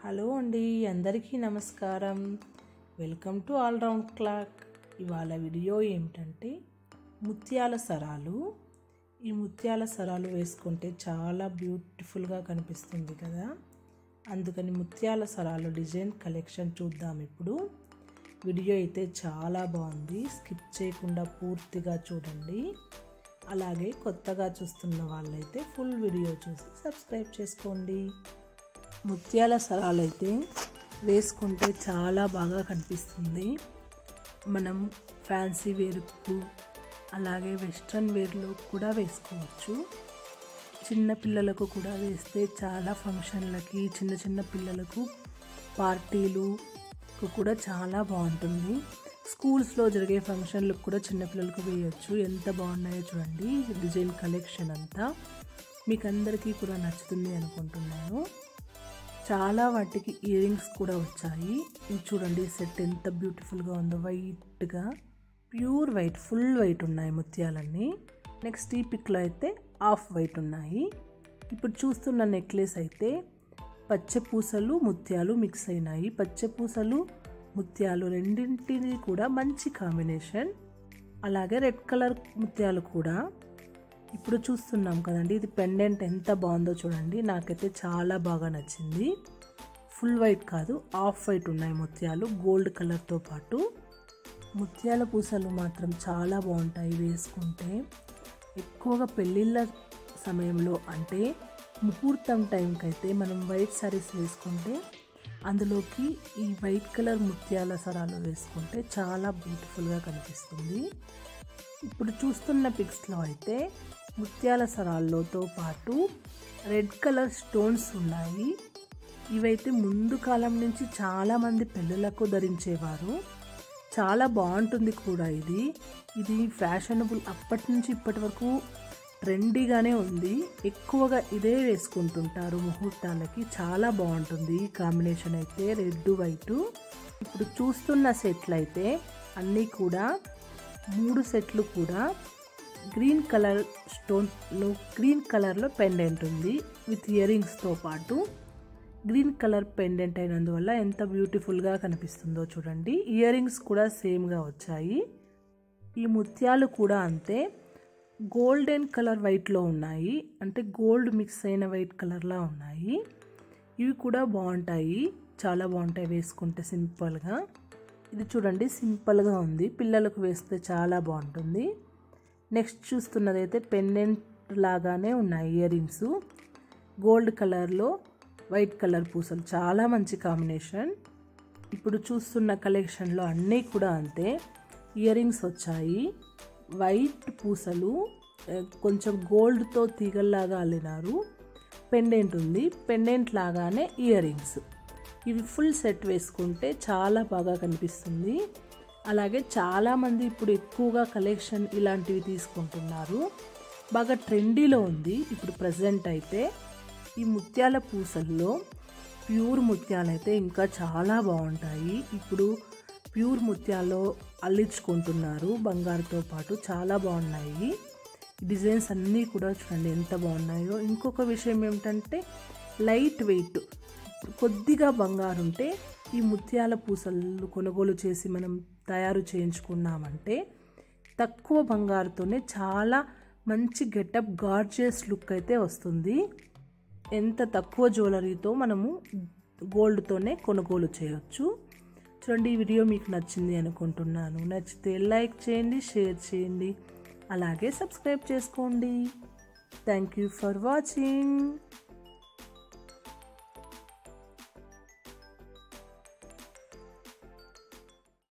hello అండి అందరికీ నమస్కారం వెల్కమ్ టు ఆల్రౌండ్ క్లాక్ ఇవాళ వీడియో ఏమిటంటే ముత్యాల సరాలు ఈ ముత్యాల సరాలు వేసుకుంటే చాలా బ్యూటిఫుల్గా కనిపిస్తుంది కదా అందుకని ముత్యాల సరాలు డిజైన్ కలెక్షన్ చూద్దాం ఇప్పుడు వీడియో అయితే చాలా బాగుంది స్కిప్ చేయకుండా పూర్తిగా చూడండి అలాగే కొత్తగా చూస్తున్న వాళ్ళైతే ఫుల్ వీడియో చూసి సబ్స్క్రైబ్ చేసుకోండి ముత్యాల సరాలు అయితే వేసుకుంటే చాలా బాగా కనిపిస్తుంది మనం ఫ్యాన్సీ వేర్కు అలాగే వెస్ట్రన్ వేర్లో కూడా వేసుకోవచ్చు చిన్న పిల్లలకు కూడా వేస్తే చాలా ఫంక్షన్లకి చిన్న చిన్న పిల్లలకు పార్టీలు కూడా చాలా బాగుంటుంది స్కూల్స్లో జరిగే ఫంక్షన్లకు కూడా చిన్నపిల్లలకు వేయచ్చు ఎంత బాగున్నాయో చూడండి డిజైన్ కలెక్షన్ అంతా మీకు అందరికీ కూడా నచ్చుతుంది అనుకుంటున్నాను చాలా వాటికి ఇయర్ రింగ్స్ కూడా వచ్చాయి ఇది చూడండి సెట్ ఎంత బ్యూటిఫుల్గా ఉందో వైట్గా ప్యూర్ వైట్ ఫుల్ వైట్ ఉన్నాయి ముత్యాలన్నీ నెక్స్ట్ ఈ పిక్లో అయితే ఆఫ్ వైట్ ఉన్నాయి ఇప్పుడు చూస్తున్న నెక్లెస్ అయితే పచ్చపూసలు ముత్యాలు మిక్స్ అయినాయి పచ్చపూసలు ముత్యాలు రెండింటిని కూడా మంచి కాంబినేషన్ అలాగే రెడ్ కలర్ ముత్యాలు కూడా ఇప్పుడు చూస్తున్నాం కదండి ఇది పెండెంట్ ఎంత బాగుందో చూడండి నాకైతే చాలా బాగా నచ్చింది ఫుల్ వైట్ కాదు ఆఫ్ వైట్ ఉన్నాయి ముత్యాలు గోల్డ్ కలర్తో పాటు ముత్యాల పూసలు మాత్రం చాలా బాగుంటాయి వేసుకుంటే ఎక్కువగా పెళ్ళిళ్ళ సమయంలో అంటే ముహూర్తం టైంకి అయితే మనం వైట్ శారీస్ వేసుకుంటే అందులోకి ఈ వైట్ కలర్ ముత్యాల సరాలు వేసుకుంటే చాలా బ్యూటిఫుల్గా కనిపిస్తుంది ఇప్పుడు చూస్తున్న పిక్స్లో అయితే ముత్యాల సరాల్లోతో పాటు రెడ్ కలర్ స్టోన్స్ ఉన్నాయి ఇవైతే ముందు కాలం నుంచి చాలామంది పెళ్ళిళ్ళకు ధరించేవారు చాలా బాగుంటుంది కూడా ఇది ఇది ఫ్యాషనబుల్ అప్పటి నుంచి ఇప్పటి వరకు ట్రెండీగానే ఉంది ఎక్కువగా ఇదే వేసుకుంటుంటారు ముహూర్తాలకి చాలా బాగుంటుంది ఈ కాంబినేషన్ అయితే రెడ్ వైట్ ఇప్పుడు చూస్తున్న సెట్లు అయితే అన్నీ కూడా మూడు సెట్లు కూడా గ్రీన్ కలర్ స్టోన్లో గ్రీన్ కలర్లో పెండెంట్ ఉంది విత్ ఇయర్ రింగ్స్తో పాటు గ్రీన్ కలర్ పెండెంట్ అయినందువల్ల ఎంత బ్యూటిఫుల్గా కనిపిస్తుందో చూడండి ఇయర్ రింగ్స్ కూడా సేమ్గా వచ్చాయి ఈ ముత్యాలు కూడా అంతే గోల్డెన్ కలర్ వైట్లో ఉన్నాయి అంటే గోల్డ్ మిక్స్ అయిన వైట్ కలర్లా ఉన్నాయి ఇవి కూడా బాగుంటాయి చాలా బాగుంటాయి వేసుకుంటే సింపుల్గా ఇది చూడండి సింపుల్గా ఉంది పిల్లలకు వేస్తే చాలా బాగుంటుంది నెక్స్ట్ చూస్తున్నది అయితే పెండెంట్ లాగానే ఉన్నాయి ఇయర్ రింగ్స్ గోల్డ్ కలర్లో వైట్ కలర్ పూసలు చాలా మంచి కాంబినేషన్ ఇప్పుడు చూస్తున్న కలెక్షన్లో అన్నీ కూడా అంతే ఇయర్ రింగ్స్ వచ్చాయి వైట్ పూసలు కొంచెం గోల్డ్తో తీగల్లాగా అల్లినారు పెండెంట్ ఉంది పెండెంట్ లాగానే ఇయర్ రింగ్స్ ఇవి ఫుల్ సెట్ వేసుకుంటే చాలా బాగా కనిపిస్తుంది అలాగే చాలామంది ఇప్పుడు ఎక్కువగా కలెక్షన్ ఇలాంటివి తీసుకుంటున్నారు బాగా ట్రెండీలో ఉంది ఇప్పుడు ప్రజెంట్ అయితే ఈ ముత్యాల పూసల్లో ప్యూర్ ముత్యాలు అయితే ఇంకా చాలా బాగుంటాయి ఇప్పుడు ప్యూర్ ముత్యాల్లో అల్లించుకుంటున్నారు బంగారుతో పాటు చాలా బాగున్నాయి డిజైన్స్ అన్నీ కూడా చూడండి ఎంత బాగున్నాయో ఇంకొక విషయం ఏమిటంటే లైట్ వెయిట్ కొద్దిగా బంగారు ఉంటే ఈ ముత్యాల పూసలు కొనుగోలు చేసి మనం తయారు చేయించుకున్నామంటే తక్కువ బంగారుతోనే చాలా మంచి గెటప్ గార్జియస్ లుక్ అయితే వస్తుంది ఎంత తక్కువ జ్యువెలరీతో మనము గోల్డ్తోనే కొనుగోలు చేయొచ్చు చూడండి ఈ వీడియో మీకు నచ్చింది అనుకుంటున్నాను నచ్చితే లైక్ చేయండి షేర్ చేయండి అలాగే సబ్స్క్రైబ్ చేసుకోండి థ్యాంక్ యూ ఫర్ వాచింగ్